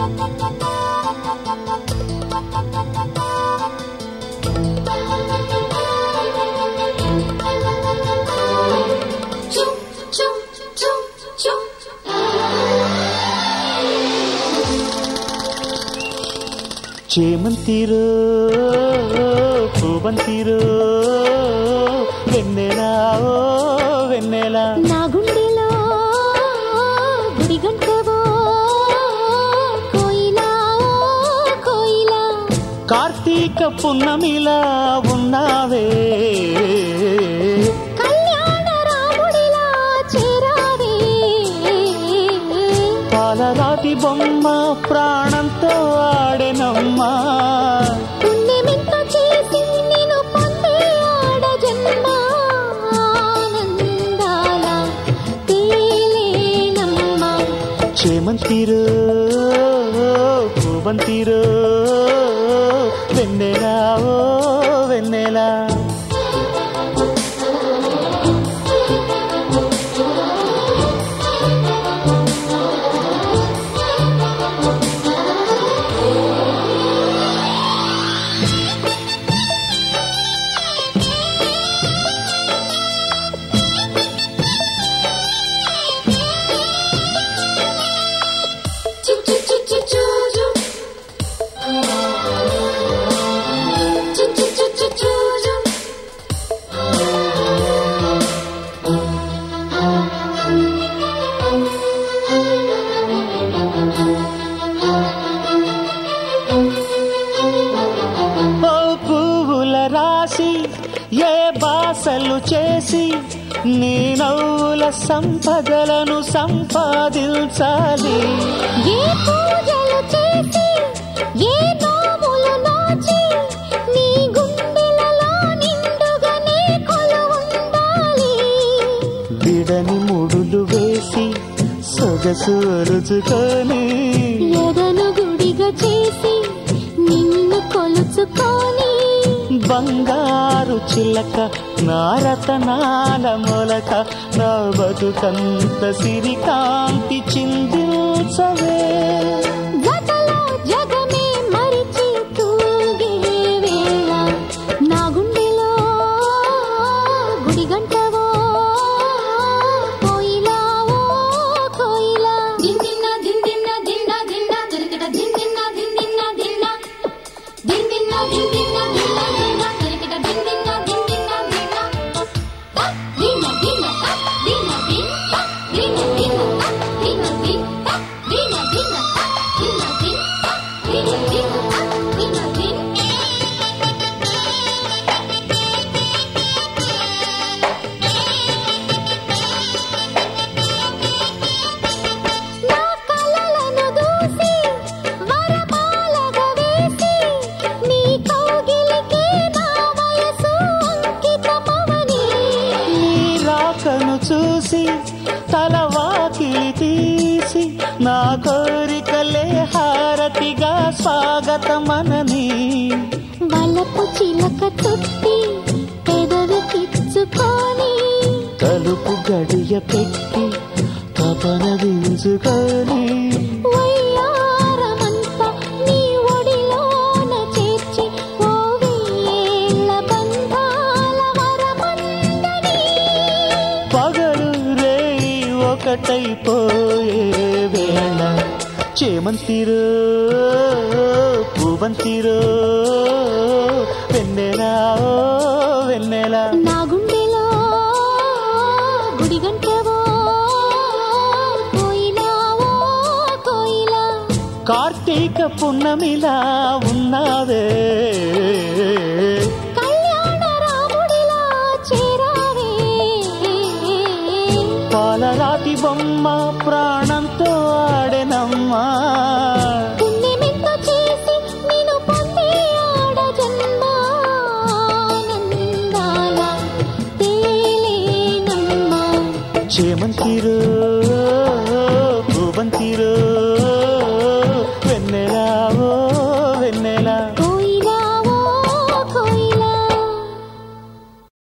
Chum, chum, chum, chum. చేమంతిరో పూవంతిరో వెన్నెలా ఓ వెన్నెలా నా గుండెలో గుడిగంటవో కోయిలా ఓ కోయిలా కార్తీక పున్నమిలా ఉన్నావే కళ్యాణ రాముడిలా చేరావే పాలరాతి బొమ్మ ప్రాణంతో ఆడెనమ్మా పుణ్యమింత చేసి నేను పొందే ఆడ జన్మ ఆనందాల తేలేనమ్మా చేమంతిరో పూవంతిరో వెన్నెలా ఓ వెన్నెలా Choo, choo, choo, choo, choo, choo. Choo, choo, choo, choo, choo, choo. ఓ పువ్వుల రాసి ఏ బాసలు చేసి నీ నవ్వుల సంపదలను సంపాదించాలి ఏ పూజలు చేసి ఏ నోములు నోచి నీ గుండెలలో నిండుగానే కొలువుండాలి విడని ముడులు వేసి సొగసు రుచుకొని ఎదను గుడిగా చేసి నిన్ను కొలుచుకొని బంగారు చిలక నారతనాల మొలక నా బతుకంత సిరికాంతి చిందించవే జతలో జగమే మరిచి తూగే వేళ నా గుండెలో గుడిగంటవో కోయిలా ఓ కోయిలా దిందిన్న, దిందిన్న, దిన్న, దిన్న, తిరగట దిందిన్న, దిందిన్న, దిన్న. దిందిన్న, దిందిన్న, దిన్న, దిన్న, తిరగట దిందిన్న, దిందిన్న, దిన్న. త, దిన్న, దిన్న, త, దిన్న, దిన్, త, దిన్న, దిన్న, త, దిన్న, దిన్, త, దిన్న, దిన్న, త, దిన్న, దిన్, త, దిన్న, దిన్న, త, దిన్న, దిన్. నా కలలను దూసి వరమాలగా వేసి నీ కౌగిలికే నా వయసు అంకితమవని నీ రాకను చూసి తలవాకిలి తీసి నా కోరికలే హారతిగా స్వాగతమనని వలపు చిలక చుట్టి పెదవికిచ్చుకొని తలుపు గడియ పెట్టి తపన దించుకొని వయ్యారమంతా నీ ఒడిలోన చేర్చి ఓ వేళ బంధాల వరమందని పగలు రేయి ఒకటైపోయే వేళ చేమంతిరో పూవంతిరో వెన్నెలా ఓ వెన్నెలా నా గుండెలో గుడిగంటవో కోయిలా ఓ కోయిలా కార్తీక పున్నమిలా ఉన్నావే కళ్యాణ రాముడిలా చేరావే పాలరాతి బొమ్మ ప్రాణంతో ఆడెనమ్మా పుణ్యమెంత చేసి నేను పొందే ఆడ జన్మ ఆనందాల తేలేనమ్మా చేమంతిరో